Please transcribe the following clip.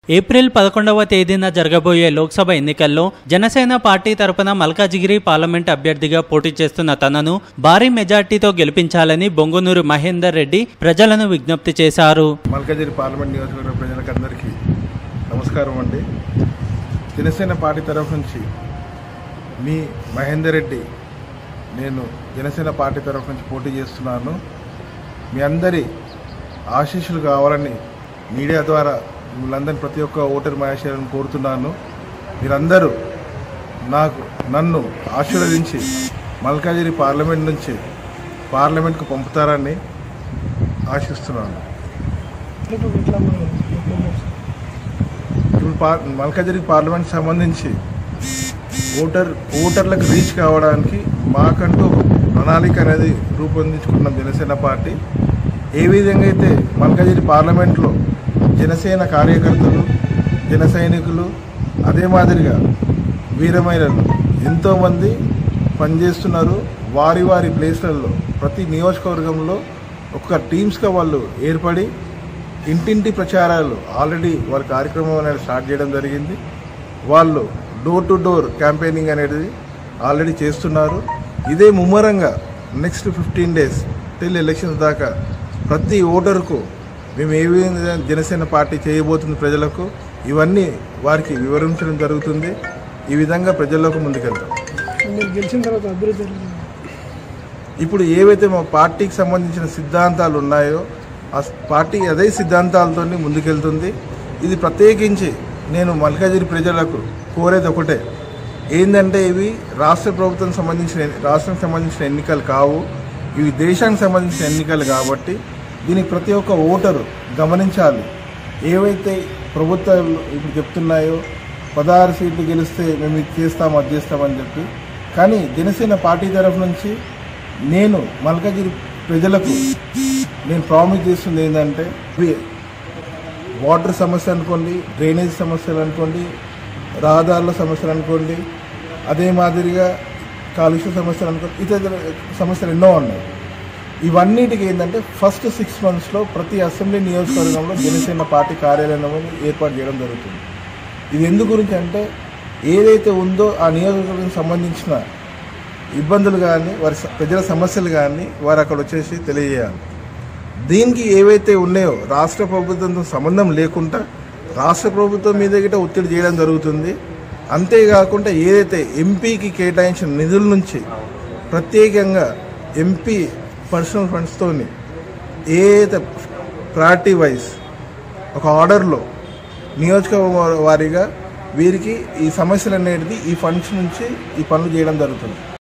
April పదకొండవ తేదీన జరగబోయే లోక్సభ ఎన్నికల్లో జనసేన పార్టీ తరపున మల్కాజిగిరి పార్లమెంట్ అభ్యర్థిగా పోటీ చేస్తున్న తనను భారీ మెజార్టీతో గెలిపించాలని బొంగునూరు మహేందర్ రెడ్డి ప్రజలను విజ్ఞప్తి చేశారు మల్కాజిరి పార్లమెంట్ నియోజకవర్గ ప్రజలకు అందరికీ నమస్కారం అండి జనసేన పార్టీ తరఫు నుంచి మీ మహేందర్ రెడ్డి నేను జనసేన పార్టీ తరఫు నుంచి పోటీ చేస్తున్నాను మీ అందరి ఆశీస్సులు కావాలని మీడియా ద్వారా మిమ్మల్ని ప్రతి ఒక్క ఓటర్ మహేశ్వరుని కోరుతున్నాను మీరందరూ నాకు నన్ను ఆశీర్వదించి మల్కాజిరి పార్లమెంట్ నుంచి పార్లమెంట్కు పంపుతారని ఆశిస్తున్నాను ఇప్పుడు పా మల్కాజిరి పార్లమెంట్ సంబంధించి ఓటర్ ఓటర్లకు రీచ్ కావడానికి మాకంటూ ఒక ప్రణాళిక అనేది రూపొందించుకున్నాం జనసేన పార్టీ ఏ విధంగా అయితే మల్కాజిరి పార్లమెంట్లో జనసేన కార్యకర్తలు జన సైనికులు అదే మాదిరిగా వీరమహిళలు ఎంతోమంది పనిచేస్తున్నారు వారి వారి ప్లేస్లలో ప్రతి నియోజకవర్గంలో ఒక టీమ్స్గా వాళ్ళు ఏర్పడి ఇంటింటి ప్రచారాలు ఆల్రెడీ వాళ్ళ కార్యక్రమం అనేది స్టార్ట్ చేయడం జరిగింది వాళ్ళు డోర్ టు డోర్ క్యాంపెయినింగ్ అనేది ఆల్రెడీ చేస్తున్నారు ఇదే ముమ్మరంగా next fifteen days till elections దాకా ప్రతి ఓటరుకు మేము ఏ విధంగా జనసేన పార్టీ చేయబోతుంది ప్రజలకు ఇవన్నీ వారికి వివరించడం జరుగుతుంది ఈ విధంగా ప్రజల్లోకి ముందుకెళ్తాం మీరు గెలిచిన తర్వాత అభివృద్ధి ఎలా ఉంది? ఇప్పుడు ఏవైతే మా పార్టీకి సంబంధించిన సిద్ధాంతాలు ఉన్నాయో ఆ పార్టీ అదే సిద్ధాంతాలతో ముందుకెళ్తుంది ఇది ప్రత్యేకించి నేను మల్కాజిరి ప్రజలకు కోరేది ఒకటే ఏంటంటే ఇవి రాష్ట్ర ప్రభుత్వం సంబంధించిన రాష్ట్రానికి సంబంధించిన ఎన్నికలు కావు ఇవి దేశానికి సంబంధించిన ఎన్నికలు కాబట్టి దీనికి ప్రతి ఒక్క ఓటరు గమనించాలి ఏవైతే ప్రభుత్వాలు ఇప్పుడు చెప్తున్నాయో పదహారు సీట్లు గెలిస్తే మేము ఇది చేస్తాం అది చేస్తామని చెప్పి కానీ జనసేన పార్టీ తరఫు నుంచి నేను మల్కాజిరి ప్రజలకు నేను ప్రామిస్ చేస్తుంది ఏంటంటే ఇవి వాటర్ సమస్య అనుకోండి డ్రైనేజ్ సమస్యలు అనుకోండి రహదారుల సమస్యలు అనుకోండి అదే మాదిరిగా కాలుష్య సమస్యలు అనుకోండి ఇతర సమస్యలు ఎన్నో ఉన్నాయి ఇవన్నిటికి ఏంటంటే ఫస్ట్ సిక్స్ మంత్స్లో ప్రతి అసెంబ్లీ నియోజకవర్గంలో జనసేన పార్టీ కార్యాలయం అనేది ఏర్పాటు చేయడం జరుగుతుంది ఇది ఎందు గురించి అంటే ఏదైతే ఉందో ఆ నియోజకవర్గానికి సంబంధించిన ఇబ్బందులు కానీ వారి స- ప్రజల సమస్యలు కానీ వారు అక్కడ వచ్చేసి తెలియజేయాలి దీనికి ఏవైతే ఉన్నాయో రాష్ట్ర ప్రభుత్వంతో సంబంధం లేకుండా రాష్ట్ర ప్రభుత్వం మీద గిట్ట ఒత్తిడి చేయడం జరుగుతుంది అంతేకాకుండా ఏదైతే ఎంపీకి కేటాయించిన నిధుల నుంచి ప్రత్యేకంగా ఎంపీ పర్సనల్ ఫండ్స్తోని ఏదైతే ప్రయారిటీ వైజ్ ఒక ఆర్డర్లో నియోజకవర్గ వారీగా వీరికి ఈ సమస్యలు అనేది ఈ ఫండ్స్ నుంచి ఈ పనులు చేయడం జరుగుతుంది